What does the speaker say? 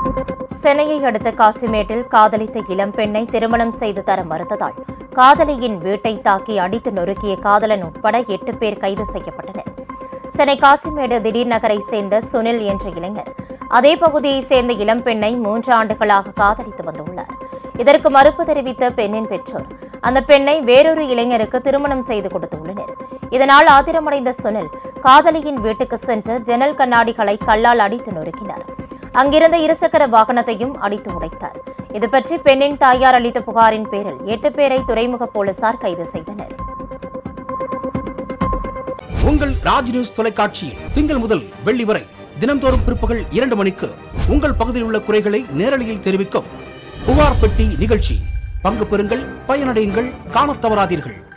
சென்னையை அடுத்த காசிமேட்டில் காதலித்த இளம்பெண்ணை திருமணம் செய்து தர மறுத்ததால் காதலியின் வீட்டை தாக்கி அடித்து நொறுக்கிய காதலன் உட்பட எட்டு பேர் கைது செய்யப்பட்டனர் சென்னை காசிமேடு திடீர் நகரை சேர்ந்த சுனில் என்ற இளைஞர் அதே பகுதியைச் சேர்ந்த இளம்பெண்ணை மூன்று ஆண்டுகளாக காதலித்து வந்துள்ளார் இதற்கு மறுப்பு தெரிவித்த பெண்ணின் பெற்றோர் அந்த பெண்ணை வேறொரு இளைஞருக்கு திருமணம் செய்து கொடுத்துள்ளனர் இதனால் ஆத்திரமடைந்த சுனில் காதலியின் வீட்டுக்கு சென்று ஜன்னல் கண்ணாடிகளை கல்லால் அடித்து நொறுக்கினார் அங்கிருந்த இருசக்கர வாகனத்தையும் அடித்து உடைத்தார் இது பற்றி பெண்ணின் தாயார் அளித்த புகாரின் பேரில் எட்டு பேரை துறைமுக போலீசார் கைது செய்தனர் உங்கள் ராஜ் நியூஸ் தொலைக்காட்சியில் திங்கள் முதல் வெள்ளி வரை தினம்தோறும் பிற்பகல் இரண்டு மணிக்கு உங்கள் பகுதியில் உள்ள குறைகளை நேரலையில் தெரிவிக்கும் புகார் பெட்டி நிகழ்ச்சி பங்கு பெறுங்கள் பயனடையுங்கள் காணத் தவறாதீர்கள்